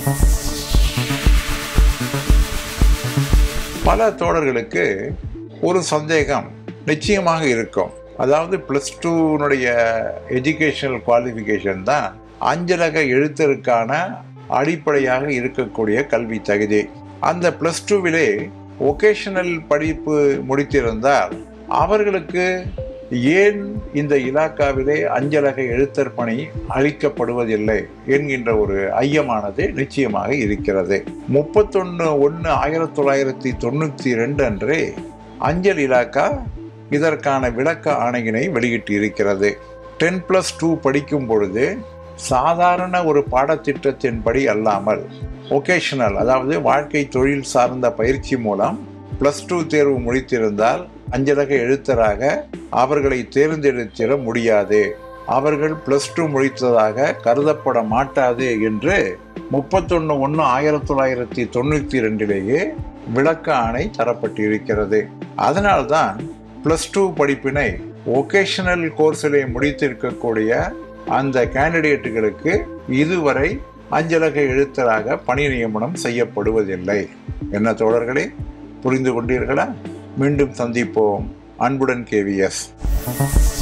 பல தோழர்களுக்கு ஒரு சந்தேகம் நிச்சயமாக இருக்கும் அதாவது ப்ளஸ் டூனுடைய எஜுகேஷனல் குவாலிஃபிகேஷன் தான் அஞ்சலக எழுத்தருக்கான அடிப்படையாக இருக்கக்கூடிய கல்வி தகுதி அந்த ப்ளஸ் டூவிலே ஒகேஷனல் படிப்பு முடித்திருந்தால் அவர்களுக்கு ஏன் இந்த இலாக்காவிலே அஞ்சலக எழுத்தர் பணி அளிக்கப்படுவதில்லை என்கின்ற ஒரு ஐயமானது நிச்சயமாக இருக்கிறது முப்பத்தொன்று ஒன்று ஆயிரத்தி தொள்ளாயிரத்தி தொண்ணூற்றி ரெண்டு அன்றே அஞ்சல் இலாக்கா இதற்கான விளக்க ஆணையினை வெளியிட்டு இருக்கிறது டென் பிளஸ் டூ படிக்கும் பொழுது சாதாரண ஒரு பாடத்திட்டத்தின்படி அல்லாமல் ஒகேஷனல் அதாவது வாழ்க்கை தொழில் சார்ந்த பயிற்சி மூலம் பிளஸ் டூ தேர்வு முடித்திருந்தால் அஞ்சலக எழுத்தராக அவர்களை தேர்ந்தெடுத்திட முடியாது அவர்கள் பிளஸ் டூ முடித்ததாக கருதப்பட மாட்டாது என்று முப்பத்தொன்று ஒன்று ஆயிரத்தி தொள்ளாயிரத்தி தொண்ணூற்றி ரெண்டிலேயே விளக்க ஆணை தரப்பட்டிருக்கிறது அதனால்தான் பிளஸ் டூ படிப்பினை ஒகேஷனல் கோர்ஸிலே முடித்திருக்கக்கூடிய அந்த கேண்டிடேட்டுகளுக்கு இதுவரை அஞ்சலக எழுத்தராக பணி நியமனம் செய்யப்படுவதில்லை என்ன தோழர்களே புரிந்து கொண்டீர்களா மீண்டும் சந்திப்போம் அன்புடன் கேவிஎஸ்